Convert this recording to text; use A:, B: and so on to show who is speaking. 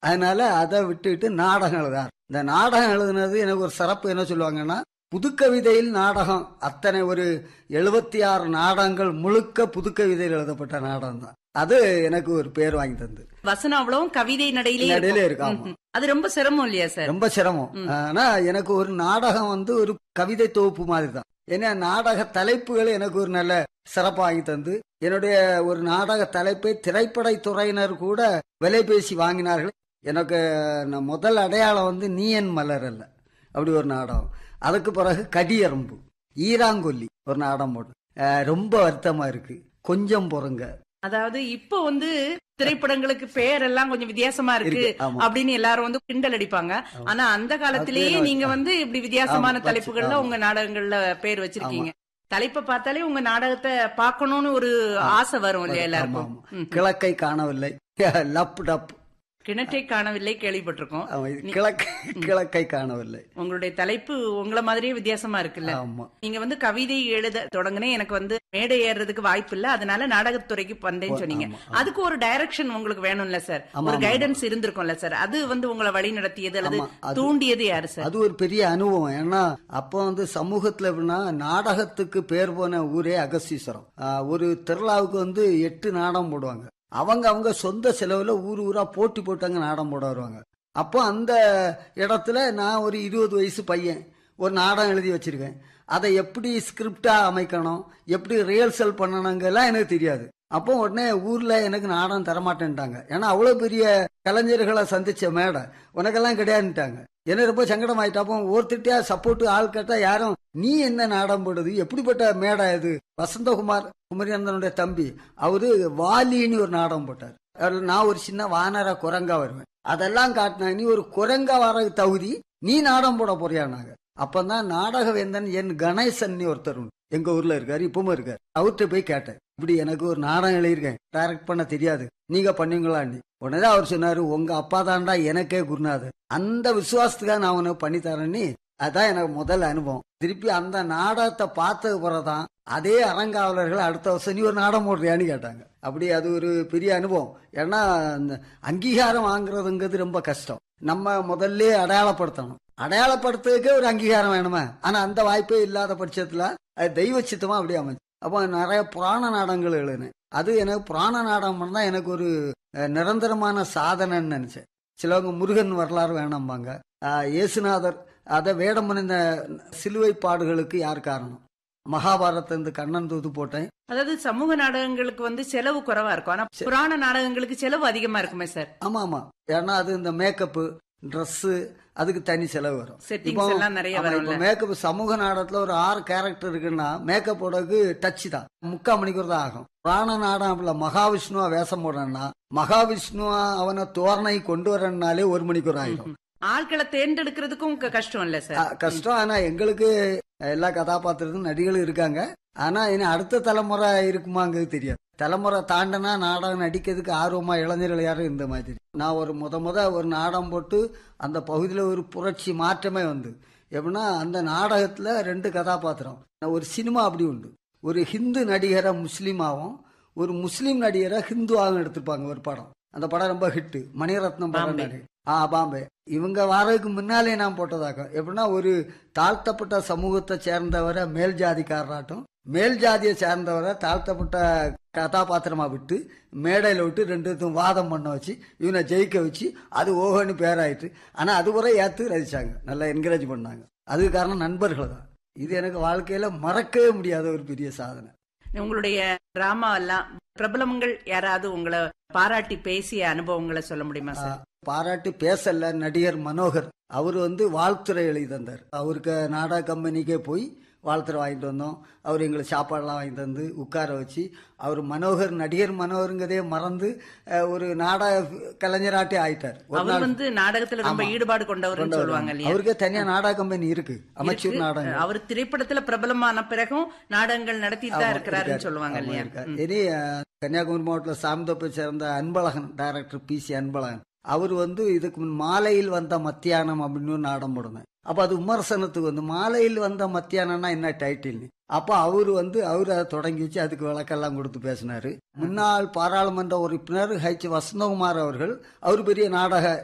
A: அதனால அதை விட்டுட்டு நாடகம் எழுதார் இந்த நாடகம் எழுதுனது எனக்கு ஒரு சிறப்பு என்ன சொல்லுவாங்கன்னா புதுக்கவிதையில் நாடகம் அத்தனை ஒரு எழுபத்தி ஆறு நாடகங்கள் முழுக்க புதுக்கவிதையில் எழுதப்பட்ட நாடகம் தான் அது எனக்கு ஒரு பேர் வாங்கி தந்து
B: வசனம் அவ்வளவும் கவிதை நடையிலே
A: நடையிலே
B: இருக்கும்.
A: இருக்கு, ஆமா.
B: ம்ஹும். அது ரொம்ப சிரமம் இல்லையா சார்
A: ரொம்ப சிரமம் ஆனா எனக்கு ஒரு நாடகம் வந்து ஒரு கவிதை தொகுப்பு மாதிரி தான் ஏன்னா நாடக தலைப்புகள் எனக்கு ஒரு நல்ல சிறப்பு வாங்கி தந்து என்னுடைய ஒரு நாடக தலைப்பை திரைப்பட துறையினர் கூட விலை பேசி வாங்கினார்கள் எனக்கு நான் முதல் அடையாளம் வந்து நீ என் மலர் அல்ல அப்படி ஒரு நாடகம் அதுக்கு பிறகு கடியரம்பு ஈராங்கொல்லி ஒரு நாடகம் போட்டு அஹ் ரொம்ப வருத்தமா இருக்கு கொஞ்சம் பொறுங்க
B: அதாவது இப்போ வந்து திரைப்படங்களுக்கு பேரெல்லாம் கொஞ்சம் வித்தியாசமா இருக்கு
A: இருக்கு, ஆமா.
B: அப்படின்னு எல்லாரும் வந்து கிண்டல் அடிப்பாங்க ஆனா அந்த காலத்திலேயே
A: அப்படியே
B: நீங்க வந்து இப்படி வித்தியாசமான
A: ஆமா,
B: தலைப்புகள்ல
A: ஆமா.
B: உங்க நாடகங்கள்ல பேர் வச்சிருக்கீங்க தலைப்பை பார்த்தாலே உங்க நாடகத்தை பார்க்கணும்னு ஒரு ஆசை வரும் இல்லையா
A: ஆமா,
B: எல்லாருக்கும்
A: ஆமா.
B: ம்.
A: கிழக்கை காணவில்லை லப் டப்
B: கிணற்றை காணவில்லை கேள்விப்பட்டிருக்கோம்
A: ஆமா, இது கிழக்கை கிழக்கை காணவில்லை
B: உங்களுடைய தலைப்பு உங்கள மாதிரியே வித்தியாசமா இருக்குல்ல
A: ஆமா
B: நீங்க வந்து கவிதை எழுத தொடங்கினே எனக்கு வந்து மேடை ஏறுறதுக்கு வாய்ப்பு இல்ல அதனால நாடகத்துறைக்கு வந்தேன்னு சொன்னீங்க அதுக்கு ஒரு டைரக்ஷன் உங்களுக்கு வேணும்ல சார்
A: ஆமா,
B: ஒரு
A: ஆமா,
B: கைடன்ஸ் இருந்திருக்கும்ல சார் அது வந்து உங்களை வழி நடத்தியது அல்லது
A: ஆமா, அது-
B: தூண்டியது யாரு சார்
A: அது ஒரு பெரிய அனுபவம் ஏன்னா அப்போ வந்து சமூகத்துல எப்படின்னா நாடகத்துக்கு பேர் போன ஊரே அகஸ்தீஸ்வரம் ஆஹ் ஒரு திருவிழாவுக்கு வந்து எட்டு நாடகம் போடுவாங்க அவங்க அவங்க சொந்த செலவுல ஊர் ஊரா போட்டி போட்டாங்க நாடகம் போட வருவாங்க அப்போ அந்த இடத்துல நான் ஒரு இருபது வயசு பையன் ஒரு நாடகம் எழுதி வச்சிருக்கேன் அதை எப்படி ஸ்கிரிப்டா அமைக்கணும் எப்படி ரிஹர்சல் பண்ணணுங்கெல்லாம் எனக்கு தெரியாது அப்போ உடனே ஊர்ல எனக்கு நாடகம் தரமாட்டேன்ட்டாங்க ஏன்னா அவ்வளவு பெரிய கலைஞர்களை சந்திச்ச மேடை உனக்கெல்லாம் கிடையாதுட்டாங்க எனக்கு ரொம்ப சங்கடம் ஆயிட்டா அப்போ ஒருத்திட்டா சப்போர்ட் ஆள் கேட்டா யாரும் நீ என்ன நாடகம் போடுது எப்படிப்பட்ட மேடை இது வசந்தகுமார் குமரிநந்தனுடைய தம்பி அவரு வாலின்னு ஒரு நாடகம் போட்டார் அதுல நான் ஒரு சின்ன வானர குரங்கா வருவேன் அதெல்லாம் காட்டினா நீ ஒரு குரங்கா வர தகுதி நீ நாடகம் போட போறியானாங்க அப்பதான் நாடக வேந்தன் என் கணேசன் ஒருத்தர் உண்டு எங்க ஊர்ல இருக்காரு இப்பவும் இருக்காரு அவர்கிட்ட போய் கேட்டேன் இப்படி எனக்கு ஒரு நாடகம் எழுதியிருக்கேன் டைரக்ட் பண்ண தெரியாது நீங்க பண்ணுவீங்களான்னு உடனே அவர் சொன்னாரு உங்க அப்பா தாண்டா எனக்கே குருநாதர் அந்த விசுவாசத்துக்காக நான் உனக்கு பண்ணி தரேன்னு அதான் எனக்கு முதல் அனுபவம் திருப்பி அந்த நாடகத்தை பார்த்தது பிறகுதான் அதே அறங்காவலர்கள் அடுத்த வருஷம் நீ ஒரு நாடகம் போடுறியான்னு கேட்டாங்க அப்படி அது ஒரு பெரிய அனுபவம் ஏன்னா அந்த அங்கீகாரம் வாங்குறதுங்கிறது ரொம்ப கஷ்டம் நம்ம முதல்ல அடையாளப்படுத்தணும் அடையாளப்படுத்துறதுக்கே ஒரு அங்கீகாரம் வேணுமே ஆனா அந்த வாய்ப்பே இல்லாத பட்சத்துல அது தெய்வ சித்தமா அப்படியே அமைச்சு அப்போ நிறைய புராண நாடகங்கள் எழுதினேன் அது எனக்கு புராண நாடகம் பண்ணா எனக்கு ஒரு அஹ், நிரந்தரமான சாதனைன்னு நினைச்சேன் சிலவங்க முருகன் வரலாறு வேணாம்பாங்க ஆஹ், இயேசுநாதர் அதை வேடம் இந்த சிலுவை பாடுகளுக்கு யார் காரணம் மகாபாரத இந்த கண்ணன் தூது போட்டேன்
B: அதாவது சமூக நாடகங்களுக்கு வந்து செலவு குறைவா இருக்கும் ஆனா புராண நாடகங்களுக்கு செலவு அதிகமா இருக்குமே சார்
A: ஆமா ஆமா ஏன்னா அது இந்த மேக்கப்பு Dress அதுக்கு தனி செலவு வரும்
B: செட்டிங்ஸ் எல்லாம் நிறைய வரும்ல
A: மேக்கப் சமூக நாடகத்துல ஒரு ஆறு கேரக்டர் இருக்குன்னா மேக்கப் போடக்கு டச் தான் முக்கால் மணிக்கூர் தான் ஆகும் புராண நாடகம் அப்படில மகாவிஷ்ணுவா வேஷம் போடுறேன்னா மகாவிஷ்ணுவா அவனை தோரணை கொண்டு வரனாலே ஒரு மணிக்கூர் ஆயிடும்
B: ஆட்களை தேர்ந்தெடுக்கிறதுக்கும் க- கஷ்டம் இல்ல
A: ஆ,
B: சார்
A: கஷ்டம் ஆனா எங்களுக்கு எல்லா கதாபாத்திரத்துக்கும் நடிகளும் இருக்காங்க ஆனா இனி அடுத்த தலைமுறை இருக்குமாங்கிறது தெரியாது தலைமுறை தாண்டினா நாடகம் நடிக்கிறதுக்கு ஆர்வமா இளைஞர்கள் யாரும் இந்த மாதிரி நான் ஒரு முத முத ஒரு நாடகம் போட்டு அந்த பகுதியில் ஒரு புரட்சி மாற்றமே வந்து எப்படின்னா அந்த நாடகத்துல ரெண்டு கதாபாத்திரம் ஒரு சினிமா அப்படி உண்டு ஒரு ஹிந்து நடிகரை முஸ்லீமாவும் ஒரு முஸ்லீம் நடிகரை ஹிந்துவாகவும் எடுத்திருப்பாங்க ஒரு படம் அந்த படம் ரொம்ப ஹிட் மணிரத்னம் படம்
B: பாம்பே.
A: நடி- ஆ பாம்பே இவங்க வாரதுக்கு முன்னாலே நான் போட்டதாக்க எப்படின்னா ஒரு தாழ்த்தப்பட்ட சமூகத்தை சேர்ந்தவரை மேல் ஜாதிக்காரராட்டும் மேல் ஜாதியை சேர்ந்தவரை தாழ்த்தப்பட்ட கதாபாத்திரமா விட்டு மேடையில விட்டு ரெண்டுத்தும் வாதம் பண்ண வச்சு இவனை ஜெயிக்க வச்சு அது ஓஹோன்னு பேராயிட்டு ஆனா அது கூட ஏத்து ரசிச்சாங்க நல்லா என்கரேஜ் பண்ணாங்க அதுக்கு காரணம் நண்பர்கள் தான் இது எனக்கு வாழ்க்கையில மறக்கவே முடியாத ஒரு பெரிய சாதனை
B: உங்களுடைய டிராமா எல்லாம் பிரபலங்கள் யாராவது உங்களை பாராட்டி பேசிய அனுபவங்களை சொல்ல முடியுமா சார்
A: பாராட்டி பேசல நடிகர் மனோகர் அவர் வந்து வாழ்த்துறை எழுதி தந்தார் அவருக்கு நாடக கம்பெனிக்கே போய் வாழ்த்துறை வாங்கிட்டு வந்தோம் அவர் எங்களுக்கு சாப்பாடெல்லாம் வாங்கி தந்து உட்கார வச்சு அவர் மனோகர் நடிகர் மனோகருங்கிறதே மறந்து அஹ், ஒரு நாடக கலைஞராட்டே ஆயிட்டார் ஒரு
B: அவர்
A: நாள்
B: வந்து நாடகத்துல ரொம்ப ஈடுபாடு கொண்டவர்னு சொல்லுவாங்க இல்லையா
A: அவருக்கே தனியா நாடக கம்பெனி இருக்கு அமைச்சூர் நாடகம்
B: அவர் திரைப்படத்துல பிரபலமான பிறகும் நாடகங்கள் நடத்திட்டு தான் இருக்கிறாருன்னு சொல்லுவாங்க
A: ஆமா,
B: இல்லையா
A: இருக்கார். இனி அஹ், கன்னியாகுமரி மாவட்டத்தில் சாமிதோப்பை சேர்ந்த Anbazhagan director P C Anbazhagan அவர் வந்து இதுக்கு முன் மாலையில் வந்த மத்தியானம் அப்படின்னு ஒரு நாடகம் போடுனேன் அப்ப அது விமர்சனத்துக்கு வந்து மாலையில் வந்த மத்தியானம்னா என்ன டைட்டில் அப்ப அவரு வந்து அவர் அதை தொடங்கி வச்சு அதுக்கு விளக்கெல்லாம் கொடுத்து பேசினாரு முன்னாள் பாராளுமன்ற உறுப்பினர் ஹெச் வசந்தகுமார் அவர்கள் அவர் பெரிய நாடக